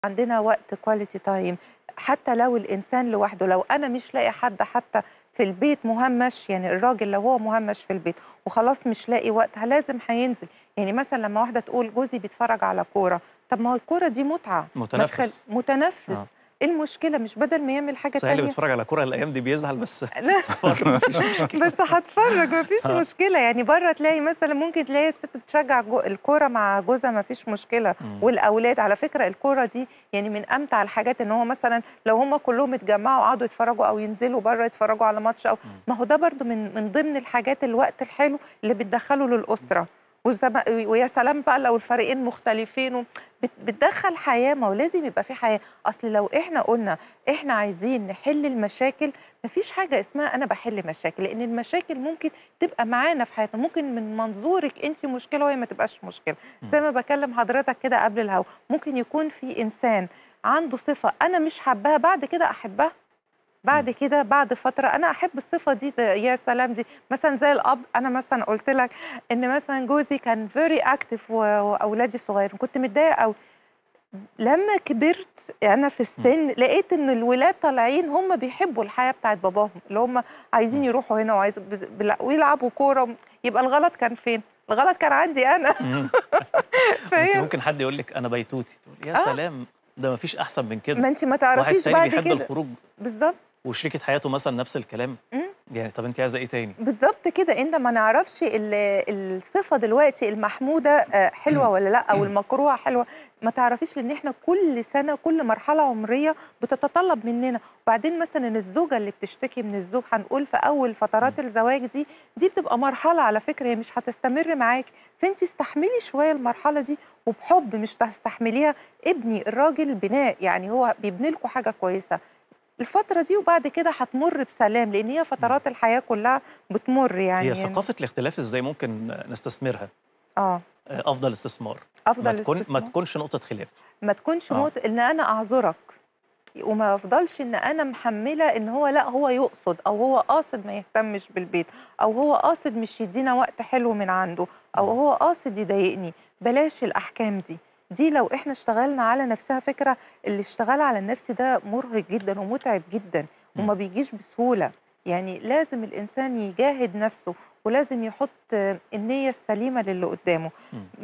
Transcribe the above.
عندنا وقت كواليتي تايم حتى لو الانسان لوحده لو انا مش لاقي حد حتى في البيت مهمش يعني الراجل لو هو مهمش في البيت وخلاص مش لاقي وقت لازم هينزل يعني مثلا لما واحده تقول جوزي بيتفرج على كوره طب ما هو الكوره دي متعه ما متنفس. تخل- متنفس آه. ايه المشكله مش بدل ما يعمل حاجه صحيح اللي تانية بيتفرج على كوره الايام دي بيزعل بس لا مفيش مشكله بس هتفرج مفيش آه. مشكله يعني بره تلاقي مثلا ممكن تلاقي الست بتشجع جو الكوره مع جوزها مفيش مشكله مم. والاولاد على فكره الكوره دي يعني من امتع الحاجات ان هو مثلا لو هم كلهم اتجمعوا وقعدوا يتفرجوا او ينزلوا بره يتفرجوا على ماتش او مم. ما هو ده برضو من من ضمن الحاجات الوقت الحلو اللي بتدخله للاسره وزم- ويا سلام بقى لو الفريقين مختلفين و- بت- بتدخل حياه ما هو لازم يبقى في حياه اصل لو احنا قلنا احنا عايزين نحل المشاكل مفيش حاجه اسمها انا بحل مشاكل لان المشاكل ممكن تبقى معانا في حياتنا ممكن من منظورك انت مشكله وهي ما تبقاش مشكله زي ما بكلم حضرتك كده قبل الهوا ممكن يكون في انسان عنده صفه انا مش حباها بعد كده احبها بعد مم. كده بعد فتره انا احب الصفه دي ده يا سلام دي مثلا زي الاب انا مثلا قلت لك ان مثلا جوزي كان فيري اكتف واولادي صغيرين كنت متضايقه قوي لما كبرت انا في السن لقيت ان الولاد طالعين هم بيحبوا الحياه بتاعت باباهم اللي هم عايزين مم. يروحوا هنا وعايز ب- بلا- ويلعبوا كوره يبقى الغلط كان فين الغلط كان عندي انا مم. انت فهي ممكن حد يقول لك انا بيتوتي تقول يا آه. سلام ده مفيش احسن من كده ما انت ما واحد تعرفيش تاني بعد بيحب كده الخروج بالظبط وشريكة حياته مثلا نفس الكلام مم. يعني طب انت عايزه ايه تاني بالظبط كده انت ما نعرفش ال- الصفه دلوقتي المحموده آه، حلوه ولا لا او المكروهه حلوه ما تعرفيش لان احنا كل سنه كل مرحله عمريه بتتطلب مننا وبعدين مثلا الزوجه اللي بتشتكي من الزوج هنقول في اول فترات الزواج دي دي بتبقى مرحله على فكره هي مش هتستمر معاكي فانت استحملي شويه المرحله دي وبحب مش تستحمليها ابني الراجل بناء يعني هو بيبني لكم حاجه كويسه الفترة دي وبعد كده هتمر بسلام لأن هي فترات الحياة كلها بتمر يعني هي ثقافه الاختلاف ازاي ممكن نستثمرها اه آه، افضل استثمار أفضل ما تكون ما استثمار. تكونش نقطه خلاف ما تكونش آه. موت ان انا اعذرك وما افضلش ان انا محمله ان هو لا هو يقصد او هو قاصد ما يهتمش بالبيت او هو قاصد مش يدينا وقت حلو من عنده او مم. هو قاصد يضايقني بلاش الاحكام دي دي لو احنا اشتغلنا على نفسها فكره اللي اشتغل على النفس ده مرهق جدا ومتعب جدا مم. وما بيجيش بسهوله يعني لازم الانسان يجاهد نفسه ولازم يحط النيه السليمه للي قدامه مم.